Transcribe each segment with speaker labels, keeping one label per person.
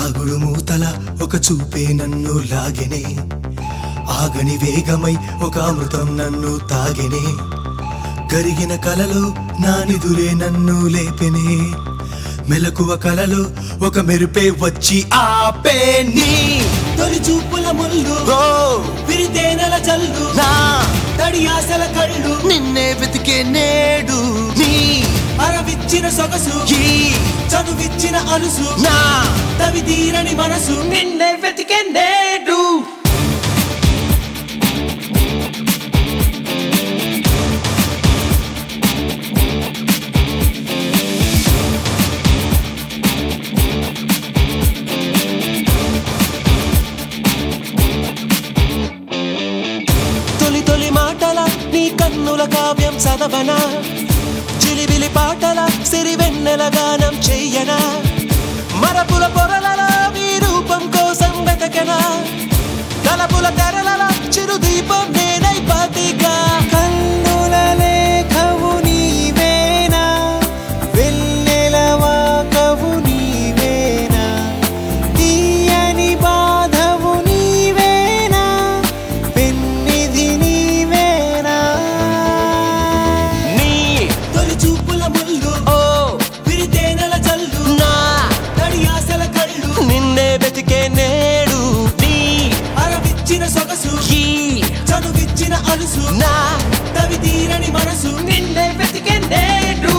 Speaker 1: దాగుడు మూతల ఒక చూపే నన్ను లాగెనే ఆగని వేగమై ఒక అమృతం నన్ను తాగెనే కరిగిన కలలో నా నిదురే నన్ను లేపెనే మెలకువ కలలో ఒక మెరుపే వచ్చి ఆపే నీ
Speaker 2: తొలి చూపుల ముళ్ళు
Speaker 1: ఓ
Speaker 2: విరితేనెల జల్లు
Speaker 1: నా
Speaker 2: తడి ఆశల కళ్ళు
Speaker 1: నిన్నే వెతికే నేడు నీ
Speaker 2: అరవిచ్చిన సొగసు
Speaker 1: ఈ
Speaker 2: చదువిచ్చిన అలుసు
Speaker 1: నా
Speaker 2: తవి తీరని మనసు నిన్నే వెతికే నేడు
Speaker 3: తొలి తొలి మాటల నీ కన్నుల కావ్యం చదవనా చిలిబిలి పాటల సిరివెన్నెల గానం చెయ్యనా మరపుల పొరల మీ రూపం కోసం వెతకనా తలపుల తెరల చిరుదీపం నేనై పాతిగా కన్నుల లేఖవు నీవేనా వెన్నెలవా కవు నీవేనా తీయని బాధవు నీవేనా పెన్నిధి నీవేనా నీ
Speaker 2: తొలి చూపుల ముళ్ళు
Speaker 3: ఓ
Speaker 2: విరితేనెల జల్లు
Speaker 3: నా
Speaker 2: తడి ఆశల కళ్ళు
Speaker 3: నిన్నే వెతికే నేడు నీ
Speaker 2: అరవిచ్చిన సొగసు
Speaker 3: ఈ
Speaker 2: చదువిచ్చిన అలుసు
Speaker 3: నా
Speaker 2: తవి తీరని మనసు నిన్నే వెతికే నేడు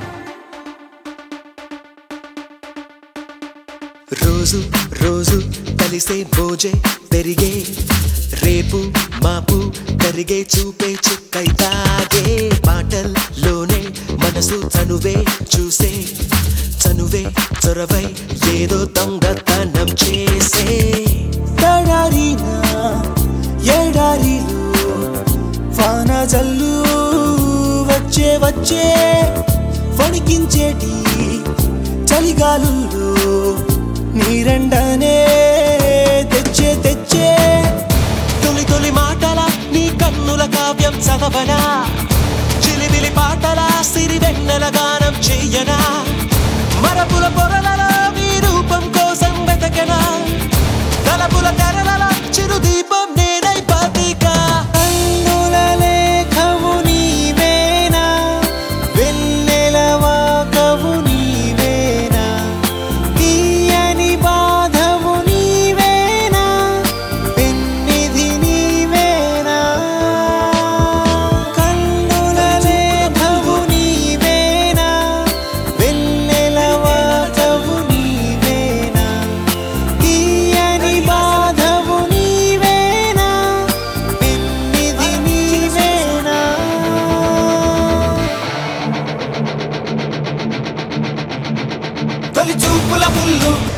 Speaker 3: రోజు రోజు కలిసే భోజే పెరిగే రేపు మాపు కరిగే చూపే చుక్కై తాగే మాటల్లోనే మనసు చనువే చూసే చనువే చొరవై ఏదో దొంగతనం చేసే
Speaker 2: తడారినా ఎడారిలో వాన జల్లు వచ్చే వచ్చే వణికించేటి చలిగాలుల్లో నీరెండనే తెచ్చే తెచ్చే
Speaker 3: తొలి తొలి మాటల నీ కన్నుల కావ్యం చదవనా చిలిబిలి పాటల సిరివెన్నెల గానం చెయ్యనా మరపుల పొరల మీ రూపం కోసం వెతకనా తలపుల తెరల చిరుదీపం నేనై పాతికా కన్నుల లేఖవు నీవేనా వెన్నెలవా కవు నీవేనా తీయని బాధవు నీవేనా పెన్నిధి నీవేనా కన్నుల లేఖవు నీవేనా వెన్నెలవా కవు నీవేనా తీయని బాధవు నీవేనా పెన్నిధి నీవేనా
Speaker 2: తొలి చూపుల ముళ్ళు